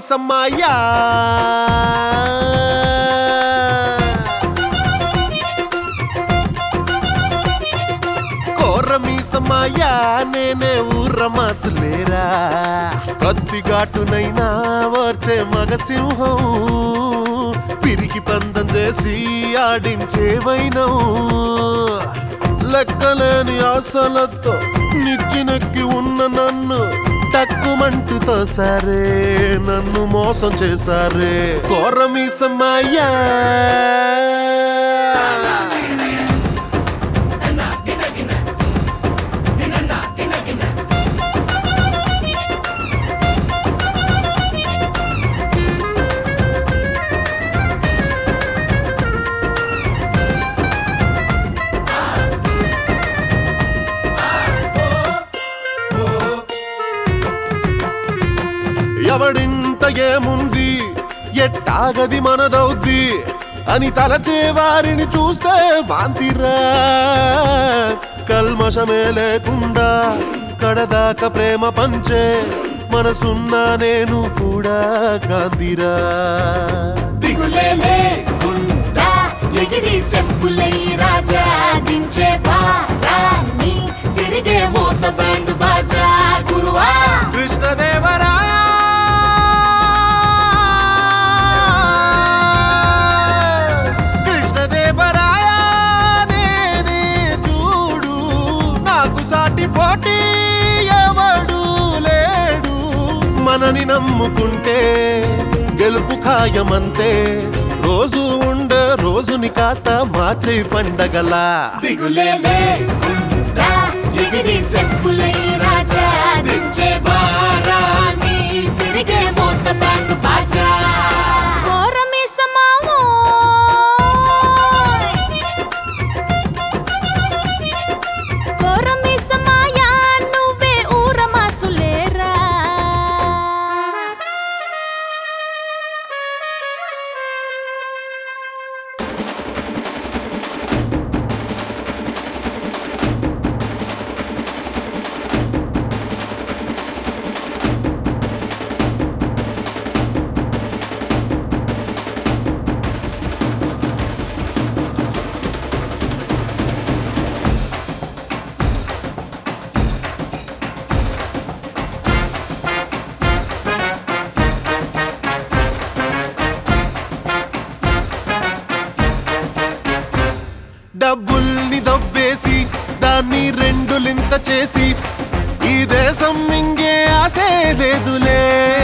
మీసమ్మాయ్యా కోర మీసమ్మాయ్యా నేనే ఊర్ర మాసులేరా కత్తిగాటునైనా ఓర్చే మగ సింహం పిరికి పందం చేసి ఆడించే వైనం లెక్కలేని ఆశలతో నిచ్చినెక్కి ఉన్న నన్ను తక్కుమంటుతో సరే నన్ను మోసం చేశారే కోరమీసమ్మాయ్యా ఎవడింట ఏముంది ఎట్టాగది మనదవుద్ది అని తలచే వారిని చూస్తే వాంతిరా కల్మషమే లేకుండా కడదాకా ప్రేమ పంచే మనసున్నా నేను కూడా కాంతిరా దిగులే లేకుండా ఎగిరి స్టెప్పులై రాజా దించే భారాన్ని సిరిగే మోత బ్యాండ్ బాజా గురువా కృష్ణదేవరాయ కృష్ణదేవరాయ నేనే చూడు నాకు సాటి పోటీ ఎవడు లేడు మనని నమ్ముకుంటే గెలుపు ఖాయమంతే రోజు ఉండే రోజుని కాస్త మార్చే పండగలా దిగులే లేకుండా ఎగిరి స్టెప్పులై రాజా దించే భారాన్ని సిరిగే మోత బ్యాండ్ బాజా కోరమి సమావో కోరమి సమాయా నువ్వే ఊరమాసులేరా డబ్బుల్ని దబ్బేసి దాన్ని రెండులింత చేసి ఈ దేశం మింగే ఆసే లేదులే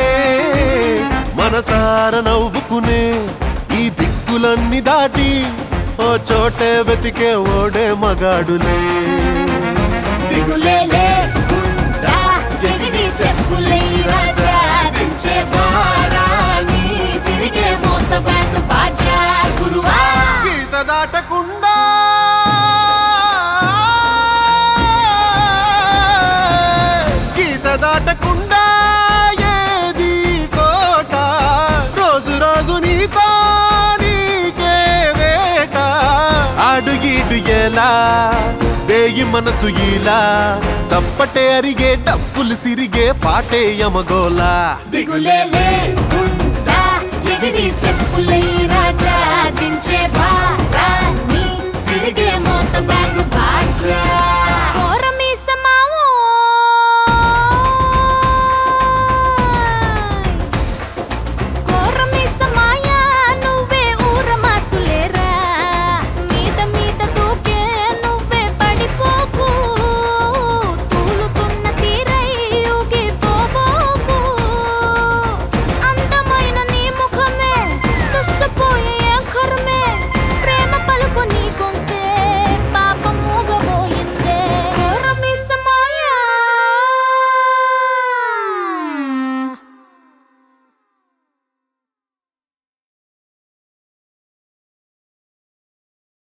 మనసార నవ్వుకునే ఈ దిక్కులన్నీ దాటి ఓ చోటే వెతికే ఓడే మగాడులే దిగులే లేకుండా ఎగిరి స్టెప్పులై రాజా దించే భారాన్ని సిరిగే మోత బ్యాండ్ బాజా గురువా గీత దాటకుండా గీత దాటకుండా ఏది కోట రోజు రోజు నీతో నీకే వేట అడుగిడు ఎలా వేయి మనసు ఇలా తప్పటే అరిగే డప్పులు సిరిగే పాటే యమగోలా దిగులే లేకుండా ఎగిరి స్టెప్పులై